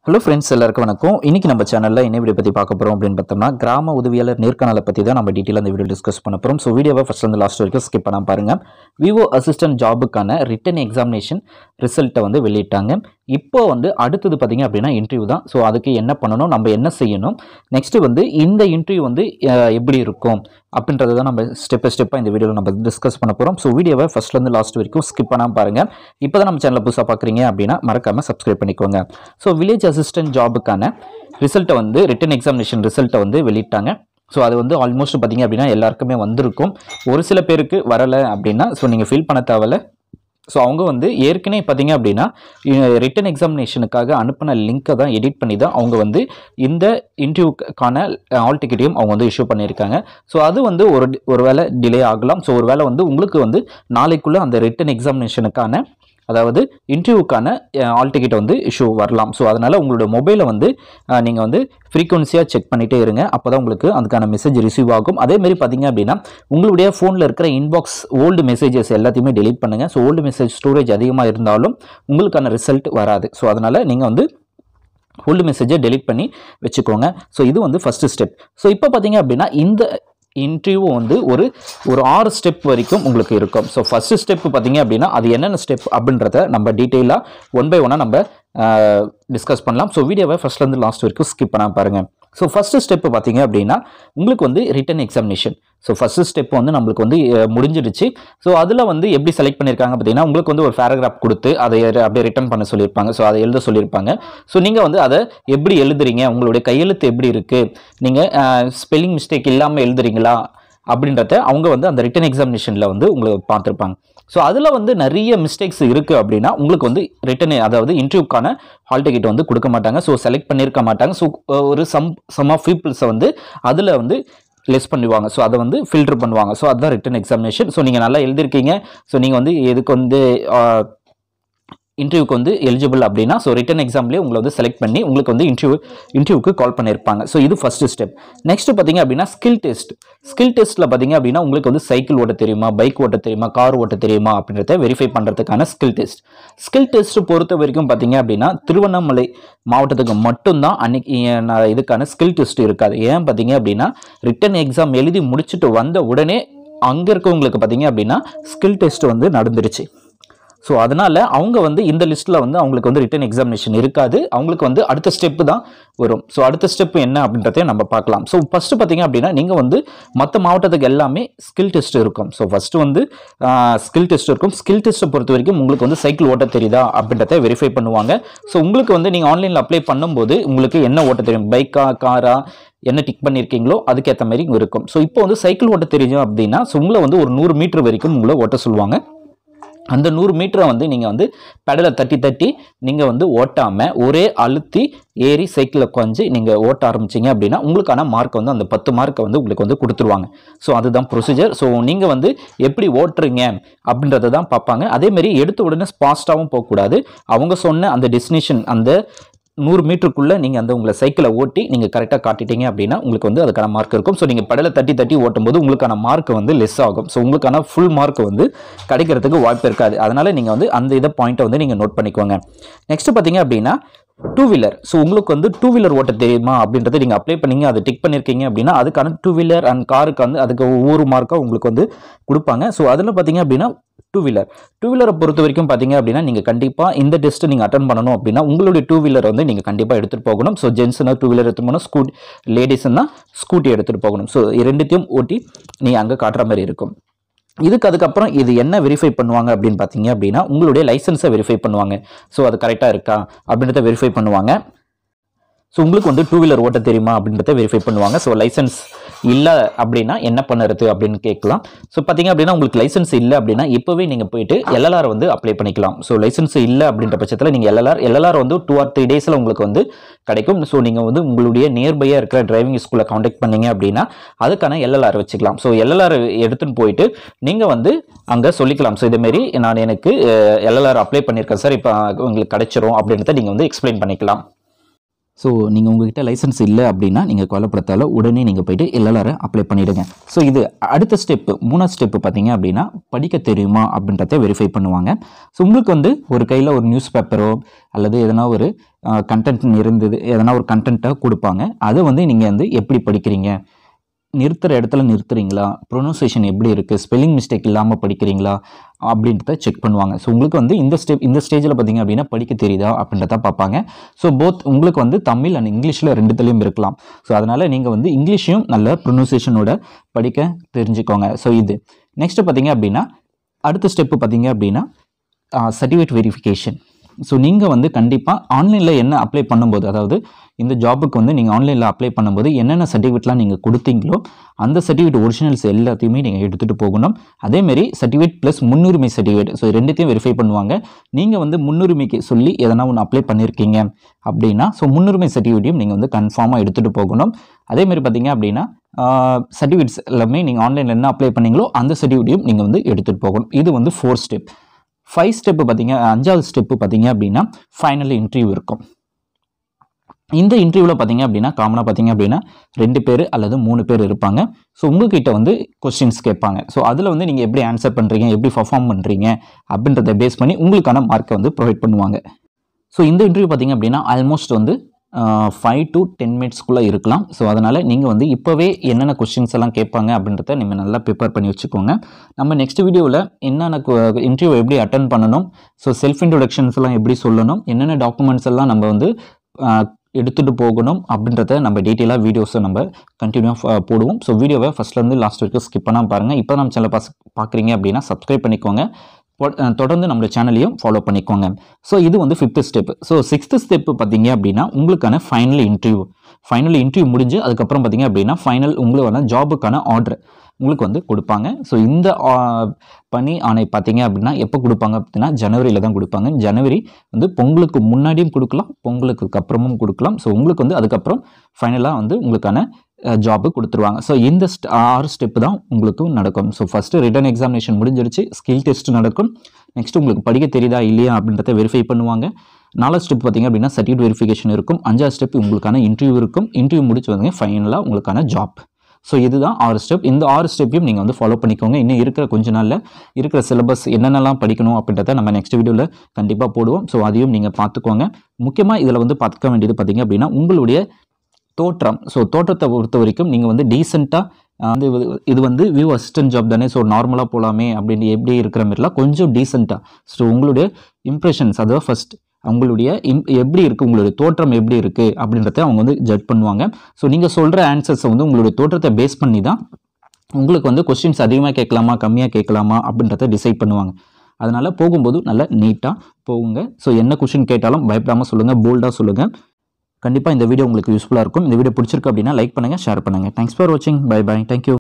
hello friends எல்லாருக்கும் வணக்கம் இன்னைக்கு நம்ம சேனலில் என்ன வீடியோ பற்றி பார்க்க போகிறோம் அப்படின்னு பார்த்தோம்னா கிராம உதவியாளர் நேர்காணலை பற்றி தான் நம்ம டீட்டெயில் அந்த வீடியோ டிஸ்கஸ் பண்ண போகிறோம் ஸோ வீடியோவை ஃபர்ஸ்ட் வந்து லாஸ்ட் வரைக்கும் ஸ்கிப் பண்ணாம பாருங்க விவோ அசிஸ்டன்ட் ஜாபுக்கான ரிட்டன் எக்ஸாமினேஷன் ரிசல்ட்டை வந்து வெளியிட்டாங்க இப்போ வந்து அடுத்தது பார்த்தீங்க அப்படின்னா இன்டர்வியூ தான் ஸோ அதுக்கு என்ன பண்ணணும் நம்ம என்ன செய்யணும் நெக்ஸ்ட்டு வந்து இந்த இன்டர்வியூ வந்து அஹ், எப்படி இருக்கும் அப்படின்றத தான் நம்ம ஸ்டெப் பை ஸ்டெப்பாக இந்த வீடியோவில் நம்ம டிஸ்கஸ் பண்ண போகிறோம் ஸோ வீடியோவை ஃபஸ்ட்லேருந்து லாஸ்ட் வரைக்கும் ஸ்கிப் பண்ணாமல் பாருங்கள் இப்போ தான் நம்ம சேனலை புதுசாக பார்க்குறீங்க அப்படின்னா மறக்காமல் சப்ஸ்கிரைப் பண்ணிக்கோங்க ஸோ வில்லேஜ் அசிஸ்டன்ட் ஜாபுக்கான ரிசல்ட்டை வந்து ரிட்டன் எக்ஸாமினேஷன் ரிசல்ட்டை வந்து வெளியிட்டாங்க ஸோ அது வந்து ஆல்மோஸ்ட் பார்த்தீங்க அப்படின்னா எல்லாருக்குமே வந்திருக்கும் ஒரு சில பேருக்கு வரலை அப்படின்னா ஸோ நீங்கள் ஃபீல் பண்ண தேவையில்ல ஸோ அவங்க வந்து ஏற்கனவே பார்த்தீங்க அப்படின்னா ரிட்டன் எக்ஸாமினேஷனுக்காக அனுப்பின லிங்க்கை தான் எடிட் பண்ணி தான் அவங்க வந்து இந்த இன்டர்வியூக்கான ஆல் டிக்கெட்டையும் அவங்க வந்து இஷ்யூ பண்ணியிருக்காங்க ஸோ அது வந்து ஒரு ஒரு வேளை டிலே ஆகலாம் ஸோ ஒரு வேளை வந்து உங்களுக்கு வந்து நாளைக்குள்ளே அந்த ரிட்டன் எக்ஸாமினேஷனுக்கான அதாவது இன்டர்வியூக்கான ஆல் டிக்கெட் வந்து இஷ்யூ வரலாம் ஸோ அதனால் உங்களோட மொபைலை வந்து நீங்கள் வந்து ஃப்ரீக்வன்சியாக செக் பண்ணிகிட்டே இருங்க அப்போ தான் உங்களுக்கு அதுக்கான மெசேஜ் ரிசீவ் ஆகும் அதேமாரி பார்த்தீங்க அப்படின்னா உங்களுடைய ஃபோனில் இருக்கிற இன்பாக்ஸ் ஓல்டு மெசேஜஸ் எல்லாத்தையுமே டெலீட் பண்ணுங்கள் ஸோ ஓல்டு மெசேஜ் ஸ்டோரேஜ் அதிகமாக இருந்தாலும் உங்களுக்கான ரிசல்ட் வராது ஸோ அதனால் நீங்கள் வந்து ஓல்டு மெசேஜை டெலீட் பண்ணி வச்சுக்கோங்க ஸோ இது வந்து ஃபஸ்ட்டு ஸ்டெப் ஸோ இப்போ பார்த்தீங்க அப்படின்னா இந்த இன்டர்வியூ வந்து ஒரு ஒரு ஆறு ஸ்டெப் வரைக்கும் உங்களுக்கு இருக்கும் ஸோ ஃபஸ்ட்டு ஸ்டெப் பார்த்தீங்க அப்படின்னா அது என்னென்ன ஸ்டெப் அப்படின்றத நம்ம டீட்டெயிலாக ஒன் பை ஒன்னாக நம்ம டிஸ்கஸ் பண்ணலாம் ஸோ வீடியோவை ஃபஸ்ட்லேருந்து லாஸ்ட் வரைக்கும் ஸ்கிப் பண்ணாம பாருங்கள் ஸோ ஃபஸ்ட்டு ஸ்டெப் பார்த்தீங்க அப்படின்னா உங்களுக்கு வந்து written examination so first step வந்து நம்மளுக்கு வந்து அஹ், முடிஞ்சிடுச்சு ஸோ அதில் வந்து எப்படி செலக்ட் பண்ணியிருக்காங்க பார்த்தீங்கன்னா உங்களுக்கு வந்து ஒரு பேராகிராஃப் கொடுத்து அதை எ- அப்படியே ரிட்டன் பண்ண சொல்லியிருப்பாங்க ஸோ அதை எழுத சொல்லியிருப்பாங்க ஸோ நீங்கள் வந்து அதை எப்படி எழுதுறீங்க உங்களுடைய கையெழுத்து எப்படி இருக்குது நீங்கள் ஸ்பெல்லிங் மிஸ்டேக் இல்லாமல் எழுதுறீங்களா அப்படின்றத அவங்க வந்து அந்த ரிட்டன் எக்ஸாமினேஷனில் வந்து உங்களுக்கு பார்த்துருப்பாங்க ஸோ அதில் வந்து நிறைய மிஸ்டேக்ஸ் இருக்குது அப்படின்னா உங்களுக்கு வந்து ரிட்டன் அதாவது இன்டர்வியூக்கான ஹால் டிக்கெட் வந்து கொடுக்க மாட்டாங்க ஸோ செலக்ட் பண்ணியிருக்க மாட்டாங்க ஸோ ஒரு சம் சம் ஆஃப் பீப்புள்ஸை வந்து அதில் வந்து லெஸ் பண்ணுவாங்க ஸோ அதை வந்து ஃபில்டர் பண்ணுவாங்க ஸோ அதுதான் ரிட்டன் எக்ஸாமினேஷன் ஸோ நீங்கள் நல்லா எழுதிருக்கீங்க ஸோ நீங்கள் வந்து எதுக்கு வந்து இன்டர்வியூக்கு வந்து எலிஜிபிள் அப்படின்னா ஸோ ரிட்டன் எக்ஸாம்லேயே உங்களை வந்து செலக்ட் பண்ணி உங்களுக்கு வந்து இன்டர்வியூ இன்டர்வியூக்கு கால் பண்ணியிருப்பாங்க ஸோ இது ஃபஸ்ட்டு ஸ்டெப் நெக்ஸ்ட் பார்த்தீங்க அப்படின்னா ஸ்கில் டெஸ்ட் ஸ்கில் டெஸ்ட்டில் பார்த்தீங்க அப்படின்னா உங்களுக்கு வந்து சைக்கிள் ஓட்ட தெரியுமா பைக் ஓட்ட தெரியுமா கார் ஓட்ட தெரியுமா அப்படின்றத வெரிஃபை பண்ணுறதுக்கான ஸ்கில் டெஸ்ட் ஸ்கில் டெஸ்ட் பொறுத்த வரைக்கும் பார்த்தீங்க அப்படின்னா திருவண்ணாமலை மாவட்டத்துக்கு மட்டும்தான் அன்னைக்கு அஹ், நான் இதுக்கான ஸ்கில் டெஸ்ட் இருக்காது ஏன் பார்த்தீங்க அப்படின்னா ரிட்டன் எக்ஸாம் எழுதி முடிச்சுட்டு வந்த உடனே அங்கே இருக்கவங்களுக்கு பார்த்தீங்க அப்படின்னா ஸ்கில் டெஸ்ட் வந்து நடந்துருச்சு ஸோ அதனால் அவங்க வந்து இந்த லிஸ்ட்டில் வந்து அவங்களுக்கு வந்து ரிட்டன் எக்ஸாமினேஷன் இருக்காது அவங்களுக்கு வந்து அடுத்த ஸ்டெப்பு தான் வரும் ஸோ அடுத்த ஸ்டெப் என்ன அப்படின்றதையும் நம்ம பார்க்கலாம் ஸோ ஃபஸ்ட்டு பார்த்தீங்க அப்படின்னா நீங்கள் வந்து மற்ற மாவட்டத்துக்கு எல்லாமே ஸ்கில் டெஸ்ட் இருக்கும் ஸோ ஃபஸ்ட்டு வந்து ஸ்கில் டெஸ்ட் இருக்கும் ஸ்கில் டெஸ்ட்டை பொறுத்த வரைக்கும் உங்களுக்கு வந்து சைக்கிள் ஓட்ட தெரியுதா அப்படின்றத வெரிஃபை பண்ணுவாங்க ஸோ உங்களுக்கு வந்து நீங்கள் ஆன்லைனில் அப்ளை பண்ணும்போது உங்களுக்கு என்ன ஓட்ட தெரியும் பைக்கா காரா என்ன டிக் பண்ணியிருக்கீங்களோ அதுக்கேற்ற மாதிரி இருக்கும் ஸோ இப்போ வந்து சைக்கிள் ஓட்ட தெரியும் அப்படின்னா ஸோ உங்களை வந்து ஒரு நூறு மீட்டர் வரைக்கும் உங்களை ஓட்ட சொல்லுவாங்க அந்த நூறு மீட்டரை வந்து நீங்கள் வந்து பெடலை தட்டி தட்டி நீங்கள் வந்து ஓட்டாமல் ஒரே அழுத்தி ஏறி சைக்கிளில் உட்காந்து நீங்கள் ஓட்ட ஆரம்பிச்சீங்க அப்படின்னா உங்களுக்கான மார்க் வந்து அந்த பத்து மார்க்கை வந்து உங்களுக்கு வந்து கொடுத்துருவாங்க ஸோ அதுதான் ப்ரொசீஜர் ஸோ நீங்கள் வந்து எப்படி ஓட்டுறீங்க அப்படின்றத தான் பார்ப்பாங்க அதேமாரி எடுத்த உடனே ஃபாஸ்ட்டாகவும் போகக்கூடாது அவங்க சொன்ன அந்த டெஸ்டினேஷன் அந்த நூறு மீட்டருக்குள்ளே நீங்கள் அந்த உங்களை சைக்கிளை ஓட்டி நீங்கள் கரெக்டாக காட்டிட்டீங்க அப்படின்னா உங்களுக்கு வந்து அதுக்கான மார்க் இருக்கும் ஸோ நீங்கள் பெடலை தட்டி தட்டி ஓட்டும்போது உங்களுக்கான மார்க் வந்து லெஸ் ஆகும் ஸோ உங்களுக்கான ஃபுல் மார்க் வந்து கிடைக்கிறதுக்கு வாய்ப்பு இருக்காது அதனால் நீங்கள் வந்து அந்த இதை பாயிண்ட்டை வந்து நீங்கள் நோட் பண்ணிக்கோங்க நெக்ஸ்ட் பார்த்தீங்க அப்படின்னா டூ வீலர் ஸோ உங்களுக்கு வந்து டூ வீலர் ஓட்ட தெரியுமா அப்படின்றத நீங்கள் அப்ளை பண்ணீங்க அதை டிக் பண்ணியிருக்கீங்க அப்படின்னா அதுக்கான டூ வீலர் அண்ட் காருக்கு வந்து அதுக்கு ஒவ்வொரு மார்க்காக உங்களுக்கு வந்து கொடுப்பாங்க ஸோ அதில் பார்த்தீங்க அப்படின்னா டூ வீலர் டூ வீலரை பொறுத்த வரைக்கும் பார்த்தீங்க அப்படின்னா நீங்கள் கண்டிப்பாக இந்த டெஸ்ட்டு நீங்கள் அட்டன் பண்ணணும் அப்படின்னா உங்களுடைய டூ வீலர் வந்து நீங்கள் கண்டிப்பாக எடுத்துகிட்டு போகணும் ஸோ ஜென்ஸ்னா டூ வீலர் எடுத்துகிட்டு போகணும் ஸ்கூட் லேடிஸ்னா ஸ்கூட்டி எடுத்துகிட்டு போகணும் ஸோ ரெண்டுத்தையும் ஓட்டி நீங்கள் அங்கே காட்டுற மாதிரி இருக்கும் இதுக்கு அதுக்கப்புறம் இது என்ன வெரிஃபை பண்ணுவாங்க அப்படின்னு பார்த்தீங்க அப்படின்னா உங்களுடைய லைசன்ஸை வெரிஃபை பண்ணுவாங்க ஸோ அது கரெக்டாக இருக்கா அப்படின்றத வெரிஃபை பண்ணுவாங்க ஸோ உங்களுக்கு வந்து டூ வீலர் ஓட்ட தெரியுமா அப்படின்றத வெரிஃபை பண்ணுவாங்க ஸோ லைசன்ஸ் இல்லை அப்படின்னா என்ன பண்ணுறது அப்படின்னு கேட்கலாம் ஸோ பார்த்தீங்க அப்படின்னா உங்களுக்கு லைசன்ஸ் இல்லை அப்படின்னா இப்போவே நீங்கள் போயிட்டு எல்எல்ஆர் வந்து அப்ளை பண்ணிக்கலாம் ஸோ லைசன்ஸ் இல்லை அப்படின்ற பட்சத்தில் நீங்கள் எல்எல்ஆர் எல்எல்ஆர் வந்து டூ ஆர் த்ரீ டேஸில் உங்களுக்கு வந்து கிடைக்கும் ஸோ நீங்கள் வந்து உங்களுடைய நியர்பையாக இருக்கிற டிரைவிங் ஸ்கூலில் காண்டாக்ட் பண்ணீங்க அப்படின்னா அதுக்கான எல்எல்ஆர் வச்சுக்கலாம் ஸோ எல்எல்ஆர் எடுத்துன்னு போயிட்டு நீங்கள் வந்து அங்கே சொல்லிக்கலாம் ஸோ இதேமாரி நான் எனக்கு எல்எல்ஆர் அப்ளை பண்ணியிருக்கேன் சார் இப்போ உங்களுக்கு கிடைச்சிரும் அப்படின்றத நீங்கள் வந்து எக்ஸ்பிளைன் பண்ணிக்கலாம் ஸோ நீங்கள் உங்ககிட்ட லைசன்ஸ் இல்லை அப்படின்னா நீங்கள் கொலைப்படுத்தால உடனே நீங்கள் போயிட்டு எல்எல்ஆரை அப்ளை பண்ணிவிடுங்க ஸோ இது அடுத்த ஸ்டெப்பு மூணாவது ஸ்டெப்பு பார்த்தீங்க அப்படின்னா படிக்க தெரியுமா அப்படின்றத வெரிஃபை பண்ணுவாங்க ஸோ உங்களுக்கு வந்து ஒரு கையில் ஒரு நியூஸ் பேப்பரோ அல்லது எதனா ஒரு கண்டென்ட் இருந்தது எதனா ஒரு கண்டென்ட்டை கொடுப்பாங்க அதை வந்து நீங்கள் வந்து எப்படி படிக்கிறீங்க நிறுத்துற இடத்துல நிறுத்துறீங்களா ப்ரொனவுன்சியேஷன் எப்படி இருக்குது ஸ்பெல்லிங் மிஸ்டேக் இல்லாமல் படிக்கிறீங்களா அப்படின்றத செக் பண்ணுவாங்க ஸோ உங்களுக்கு வந்து இந்த ஸ்டெப் இந்த ஸ்டேஜில் பார்த்தீங்க அப்படின்னா படிக்க தெரியுதா அப்படின்றத பார்ப்பாங்க ஸோ போத் உங்களுக்கு வந்து தமிழ் அண்ட் இங்கிலீஷில் ரெண்டுத்துலேயும் இருக்கலாம் ஸோ அதனால் நீங்கள் வந்து இங்கிலீஷையும் நல்ல ப்ரொனவுன்சியேஷனோட படிக்க தெரிஞ்சுக்கோங்க ஸோ இது நெக்ஸ்ட்டு பார்த்தீங்க அப்படின்னா அடுத்த ஸ்டெப்பு பார்த்தீங்க அப்படின்னா சர்டிஃபிகேட் வெரிஃபிகேஷன் ஸோ நீங்கள் வந்து கண்டிப்பாக ஆன்லைனில் என்ன அப்ளை பண்ணும்போது அதாவது இந்த ஜாபுக்கு வந்து நீங்கள் ஆன்லைனில் அப்ளை பண்ணும்போது என்னென்ன சர்டிஃபிகேட்லாம் நீங்கள் கொடுத்தீங்களோ அந்த சர்டிஃபிகேட் ஒரிஜினல்ஸ் எல்லாத்தையுமே நீங்கள் எடுத்துகிட்டு போகணும் அதேமாரி சர்டிஃபிகேட் ப்ளஸ் முன்னுரிமை சர்டிஃபிகேட் ஸோ ரெண்டுத்தையும் வெரிஃபை பண்ணுவாங்க நீங்கள் வந்து முன்னுரிமைக்கு சொல்லி எதனா ஒன்று அப்ளை பண்ணியிருக்கீங்க அப்படின்னா ஸோ முன்னுரிமை சர்டிஃபிகேட்டையும் நீங்கள் வந்து கன்ஃபார்மாக எடுத்துகிட்டு போகணும் அதேமாரி பார்த்தீங்க அப்படின்னா சர்டிஃபிகேட்ஸ் எல்லாமே நீங்கள் ஆன்லைனில் என்ன அப்ளை பண்ணீங்களோ அந்த சர்டிஃபிகேட்டையும் நீங்கள் வந்து எடுத்துகிட்டு போகணும் இது வந்து ஃபோர் ஸ்டெப் ஃபைவ் ஸ்டெப்பு பார்த்தீங்க அஞ்சாவது ஸ்டெப்பு பார்த்தீங்க அப்படின்னா ஃபைனல் இன்டர்வியூ இருக்கும் இந்த இன்டர்வியூவில் பார்த்தீங்க அப்படின்னா காமனாக பார்த்தீங்க அப்படின்னா ரெண்டு பேர் அல்லது மூணு பேர் இருப்பாங்க ஸோ உங்ககிட்ட வந்து கொஸ்டின்ஸ் கேட்பாங்க ஸோ அதில் வந்து நீங்கள் எப்படி ஆன்சர் பண்ணுறீங்க எப்படி பர்ஃபார்ம் பண்ணுறீங்க அப்படின்றத பேஸ் பண்ணி உங்களுக்கான மார்க்கை வந்து ப்ரொவைட் பண்ணுவாங்க ஸோ இந்த இன்டர்வியூ பார்த்தீங்க அப்படின்னா ஆல்மோஸ்ட் வந்து ஃபைவ் டு டென் மினிட்ஸ்க்குள்ளே இருக்கலாம் ஸோ அதனால் நீங்கள் வந்து இப்போவே என்னென்ன கொஸ்டின்ஸ் எல்லாம் கேட்பாங்க அப்படின்றத நீங்கள் நல்லா ப்ரிப்பேர் பண்ணி வச்சுக்கோங்க நம்ம நெக்ஸ்ட் வீடியோவில் என்னென்ன இன்டர்வியூ எப்படி அட்டன் பண்ணணும் ஸோ செல்ஃப் இன்ட்ரொடக்ஷன்ஸ் எல்லாம் எப்படி சொல்லணும் என்னென்ன டாக்குமெண்ட்ஸ் எல்லாம் நம்ம வந்து எடுத்துகிட்டு போகணும் அப்படின்றத நம்ம டீட்டெயிலாக வீடியோஸை நம்ம கண்டினியூவாக போடுவோம் ஸோ வீடியோவை ஃபஸ்ட்லேருந்து லாஸ்ட் வரைக்கும் ஸ்கிப் பண்ணாமல் பாருங்கள் இப்போ நம்ம சேனல் பாஸ் பார்க்குறீங்க அப்படின்னா சப்ஸ்கிரைப் பண்ணிக்கோங்க தொடர்ந்து நம்மளோட சேனலையும் ஃபாலோ பண்ணிக்கோங்க ஸோ இது வந்து fifth step so sixth step பார்த்தீங்க அப்படின்னா உங்களுக்கான ஃபைனல் இன்டர்வியூ ஃபைனல் இன்டர்வியூ முடிஞ்சு அதுக்கப்புறம் பார்த்தீங்க அப்படின்னா ஃபைனல் உங்களுக்கான ஜாபுக்கான ஆர்டர் உங்களுக்கு வந்து கொடுப்பாங்க ஸோ இந்த பணி ஆணை பார்த்தீங்க அப்படின்னா எப்போ கொடுப்பாங்க அப்படின்னா ஜனவரியில் தான் கொடுப்பாங்க ஜனவரி வந்து பொங்கலுக்கு முன்னாடியும் கொடுக்கலாம் பொங்கலுக்கு அப்புறமும் கொடுக்கலாம் ஸோ உங்களுக்கு வந்து அதுக்கப்புறம் ஃபைனலாக வந்து உங்களுக்கான ஜாப்பு கொடுத்துருவாங்க ஸோ இந்த ஆறு ஸ்டெப்பு தான் உங்களுக்கு நடக்கும் ஸோ ஃபஸ்ட்டு ரிட்டன் எக்ஸாமினேஷன் முடிஞ்சிருச்சு ஸ்கில் டெஸ்ட் நடக்கும் நெக்ஸ்ட் உங்களுக்கு படிக்க தெரியுதா இல்லையா அப்படின்றத வெரிஃபை பண்ணுவாங்க நாலாவது ஸ்டெப் பார்த்தீங்க அப்படின்னா சர்டிஃபிகேட் வெரிஃபிகேஷன் இருக்கும் அஞ்சாவது ஸ்டெப் உங்களுக்கான இன்டர்வியூ இருக்கும் இன்டர்வியூ முடிச்சு வந்து ஃபைனலாக உங்களுக்கான ஜாப் ஸோ இதுதான் ஆறு ஸ்டெப் இந்த ஆறு ஸ்டெப்பையும் நீங்கள் வந்து ஃபாலோ பண்ணிக்கோங்க இன்னும் இருக்கிற கொஞ்ச நாளில் இருக்கிற சிலபஸ் என்னென்னலாம் படிக்கணும் அப்படின்றத நம்ம நெக்ஸ்ட் வீடியோவில் கண்டிப்பாக போடுவோம் ஸோ அதையும் நீங்கள் பார்த்துக்கோங்க முக்கியமாக இதில் வந்து பார்த்துக்க வேண்டியது பார்த்தீங்க அப்படின்னா உங்களுடைய தோற்றம் ஸோ தோற்றத்தை பொறுத்த வரைக்கும் நீங்கள் வந்து டீசெண்டாக வந்து இது வந்து வியூ அசிஸ்டன்ட் ஜாப் தானே ஸோ நார்மலாக போகலாமே அப்படின்னு எப்படி இருக்கிற மாதிரிலாம் கொஞ்சம் டீசெண்டாக ஸோ உங்களுடைய இம்ப்ரெஷன்ஸ் அதாவது ஃபஸ்ட் அவங்களுடைய இம் எப்படி இருக்குது உங்களுடைய தோற்றம் எப்படி இருக்குது அப்படின்றத அவங்க வந்து ஜட்ஜ் பண்ணுவாங்க ஸோ நீங்கள் சொல்கிற ஆன்சர்ஸை வந்து உங்களுடைய தோற்றத்தை பேஸ் பண்ணி தான் உங்களுக்கு வந்து கொஸ்டின்ஸ் அதிகமாக கேட்கலாமா கம்மியாக கேட்கலாமா அப்படின்றத டிசைட் பண்ணுவாங்க அதனால் போகும்போது நல்லா நீட்டாக போகுங்க ஸோ என்ன கொஷின் கேட்டாலும் பயப்படாமல் சொல்லுங்கள் போல்டாக சொல்லுங்கள் கண்டிப்பாக இந்த வீடியோ உங்களுக்கு யூஸ்ஃபுல்லாக இருக்கும் இந்த வீடியோ பிடிச்சிருக்கு அப்படின்னா லைக் பண்ணுங்கள் ஷேர் பண்ணுங்கள் தேங்க்ஸ் ஃபார் வாட்சிங் பை பை தேங்க்யூ